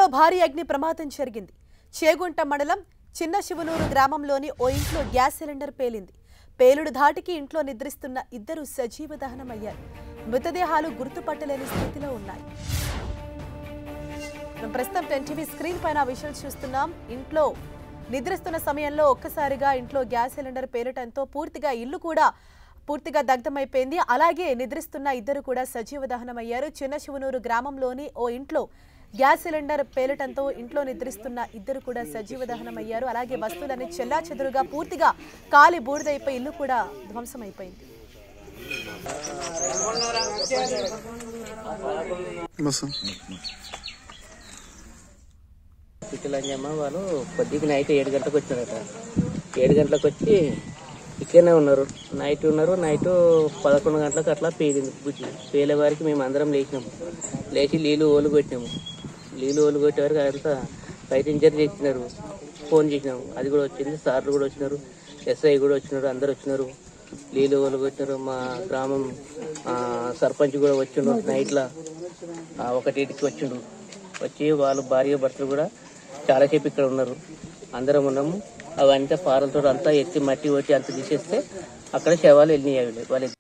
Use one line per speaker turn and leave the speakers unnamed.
భారీ అగ్ని ప్రమాదం జరిగింది చేగుంట మండలం చిన్న శివనూరు గ్రామంలోని ఓ ఇంట్లో గ్యాస్ సిలిండర్ పేలింది పేలుడు ధాటికి ఇంట్లో నిద్రిస్తున్న ఇద్దరు సజీవ దహనమయ్యారు మృతదేహాలు గుర్తుపట్టలేని స్థితిలో ఉన్నాయి మనం ప్రస్తుతం టెన్ టీవీ స్క్రీన్ పైన విషయాలు చూస్తున్నాం ఇంట్లో నిద్రిస్తున్న సమయంలో ఒక్కసారిగా ఇంట్లో గ్యాస్ సిలిండర్ పేలటంతో పూర్తిగా ఇల్లు కూడా పూర్తిగా దగ్ధమైపోయింది అలాగే నిద్రిస్తున్న ఇద్దరు కూడా సజీవ దహనమయ్యారు చిన్న శివనూరు గ్రామంలోని ఓ ఇంట్లో గ్యాస్ సిలిండర్ పేలటంతో ఇంట్లో నిద్రిస్తున్న ఇద్దరు కూడా సజీవ దహనమయ్యారు అలాగే వస్తువులన్నీ చెల్లా చెదురుగా పూర్తిగా కాలి బూడిదైపోయి ఇల్లు కూడా ధ్వంసమైపోయింది
బస్
పిచ్చిలంజమ్మ వాళ్ళు కొద్దిగా నైట్ ఏడు గంటలకు వచ్చారట ఏడు గంటలకు వచ్చి ఇక్కడనే ఉన్నారు నైట్ ఉన్నారు నైట్ పదకొండు గంటలకు అట్లా పేలింది బుజ్జి పేలే వారికి మేము అందరం లేచినాము లేచి నీళ్ళు ఓలు కొట్టినాము నీళ్ళు ఓలు కొట్టే వరకు అంతా బయట ఇంజర్ చేసినారు ఫోన్ చేసినాము అది కూడా వచ్చింది సార్లు కూడా వచ్చినారు ఎస్ఐ కూడా వచ్చినారు అందరు వచ్చినారు నీళ్ళు ఓలు కొట్టినారు మా గ్రామం ఆ, సర్పంచ్ కూడా వచ్చిండు నైట్లో ఒకటింటికి వచ్చిండు వచ్చి వాళ్ళు భార్య భర్తలు కూడా చాలాసేపు ఇక్కడ ఉన్నారు అందరం ఉన్నాము అవంతా పారలతో అంతా ఎత్తి మట్టి కొట్టి అంత తీసేస్తే అక్కడ శవాలు వెళ్ళినాయి అవి వాళ్ళ